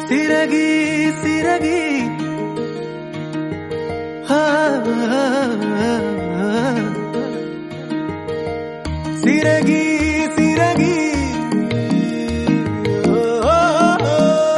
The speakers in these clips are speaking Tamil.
சிறகி சிறகி ஆ, சிறகி சிறகி ஓ, ஓ, ஓ.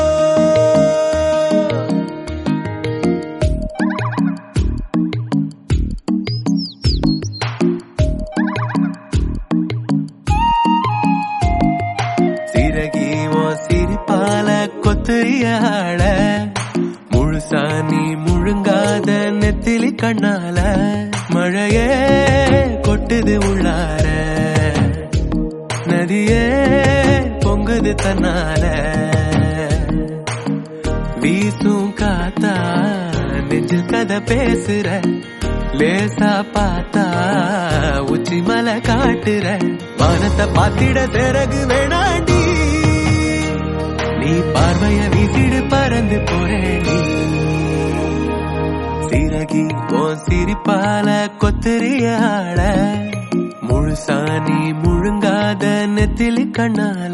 சிறகி ஓ சிரிப்பால கொத்தரியாட முழுசா நீ முழுங்காத நெத்திலி கண்ணால மழையே கொட்டுது உள்ளார நதியே பொங்குது தன்னால வீசும் காத்தா நெஞ்சில் கதை பேசுற லேசா பார்த்தா உச்சி மலை காட்டுற வானத்தை பாத்திட சிறகு வேணாண்டி நீ பார்வைய வீசிடு பறந்து போறேடி சிறகி உன் சிரிப்பால கொத்தரியாட முழுசா நீ முழுங்காத நெத்திலி கண்ணால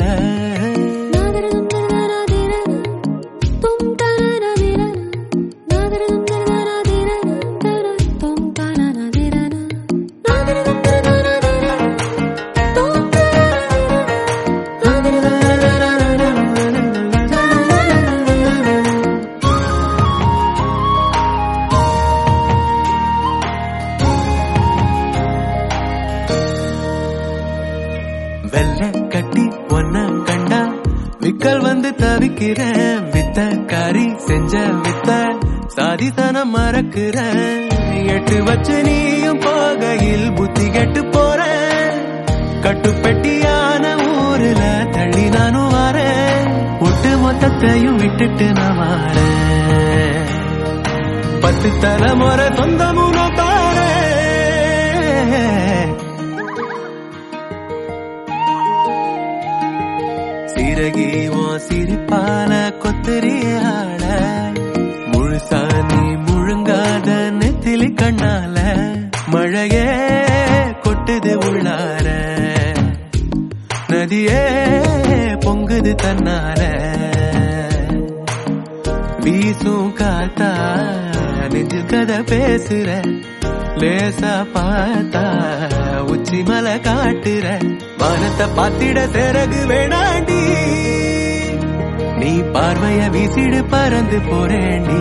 வெள்ள கட்டி ஒன்ன கண்டா விக்கல் வந்து தவிக்கிறேன் வித்த காரி செஞ்ச வித்த சாதித்தனம் மறக்கிறேன் எட்டு வச்சு நீயும் போகையில் புத்தி கெட்டு போறேன் கட்டுப்பெட்டியான ஊருல தள்ளி நானும் வரேன் ஒட்டு மொத்தத்தையும் விட்டுட்டு நான் வரேன் பத்து தலைமுறை சொந்தமும் நான் தாரேன் சிறகி உன் சிரிப்பால கொத்தரியாட முழுசா நீ முழுங்காத நெத்திலி கண்ணால மழையே கொட்டுது உள்ளார நதியே பொங்குது தன்னால வீசும் காத்தா நெஞ்சு கதை பேசுற லேசா பார்த்தா உச்சி மலை காட்டுற வானத்தை பாத்திட சிறகு வேணாண்டி நீ பார்வைய வீசிடு பறந்து போறேண்டி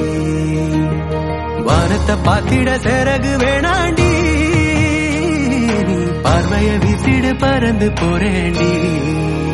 வானத்தை பாத்திட சிறகு வேணாண்டி நீ பார்வைய வீசிடு பறந்து போறேண்டி